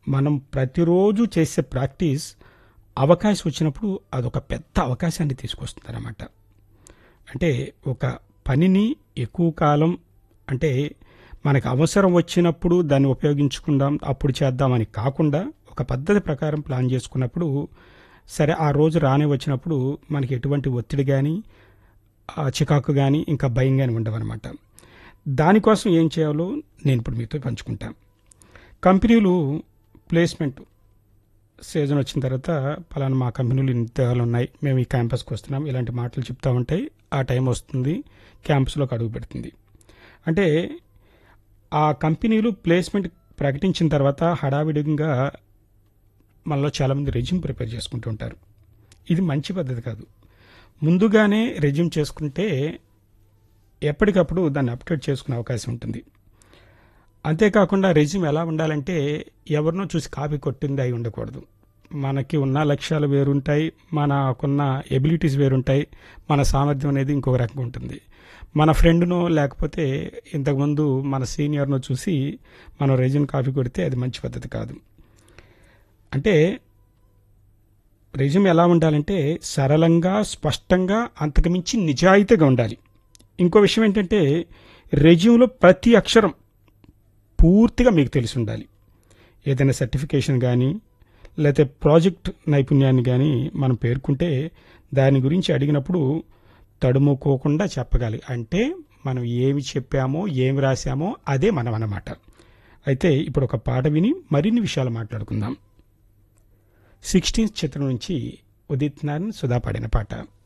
మనం ప్రతిరోజు చేసే ప్రాక్టీస్ అవకాశం వచ్చినప్పుడు అదొక పెద్ద అవకాశాన్ని తీసుకొస్తుందన్నమాట అంటే ఒక పనిని ఎక్కువ కాలం అంటే మనకు అవసరం వచ్చినప్పుడు దాన్ని ఉపయోగించుకుందాం అప్పుడు చేద్దామని కాకుండా ఒక పద్ధతి ప్రకారం ప్లాన్ చేసుకున్నప్పుడు సరే ఆ రోజు రానే వచ్చినప్పుడు మనకి ఎటువంటి ఒత్తిడి కానీ చికాకు కానీ ఇంకా భయం కానీ ఉండవన్నమాట దానికోసం ఏం చేయాలో నేను ఇప్పుడు మీతో పంచుకుంటాను కంపెనీలు ప్లేస్మెంట్ సీజన్ వచ్చిన తర్వాత పలానా మా కంపెనీలు ఇన్ని ఉద్యోగాలు ఉన్నాయి మేము ఈ క్యాంపస్కి వస్తున్నాం ఇలాంటి మాటలు చెప్తా ఉంటాయి ఆ టైం వస్తుంది క్యాంపస్లోకి అడుగు పెడుతుంది అంటే ఆ కంపెనీలు ప్లేస్మెంట్ ప్రకటించిన తర్వాత హడావిడిగా మనలో చాలామంది రెజ్యూమ్ ప్రిపేర్ చేసుకుంటూ ఉంటారు ఇది మంచి పద్ధతి కాదు ముందుగానే రెజ్యూమ్ చేసుకుంటే ఎప్పటికప్పుడు దాన్ని అప్డేట్ చేసుకునే అవకాశం ఉంటుంది అంతేకాకుండా రెజ్యూమ్ ఎలా ఉండాలంటే ఎవరినో చూసి కాపీ కొట్టింది అయి ఉండకూడదు మనకి ఉన్న లక్ష్యాలు వేరుంటాయి మనకున్న ఎబిలిటీస్ వేరుంటాయి మన సామర్థ్యం అనేది ఇంకొక రకంగా ఉంటుంది మన ఫ్రెండ్నో లేకపోతే ఇంతకుముందు మన సీనియర్నో చూసి మనం రెజ్యూమ్ కాపీ కొడితే అది మంచి పద్ధతి కాదు అంటే రెజ్యూమ్ ఎలా ఉండాలంటే సరళంగా స్పష్టంగా అంతకుమించి నిజాయితీగా ఉండాలి ఇంకో విషయం ఏంటంటే రెజ్యూమ్లో ప్రతి అక్షరం పూర్తిగా మీకు తెలిసి ఉండాలి ఏదైనా సర్టిఫికేషన్ కానీ లేకపోతే ప్రాజెక్ట్ నైపుణ్యాన్ని కానీ మనం పేర్కొంటే దాని గురించి అడిగినప్పుడు తడుముకోకుండా చెప్పగాలి అంటే మనం ఏమి చెప్పామో ఏమి రాసామో అదే మనం అన్నమాట అయితే ఇప్పుడు ఒక పాట విని మరిన్ని విషయాలు మాట్లాడుకుందాం సిక్స్టీన్త్ చిత్రం నుంచి ఉదిత్ నారాయణ్ సుధా పాడిన పాట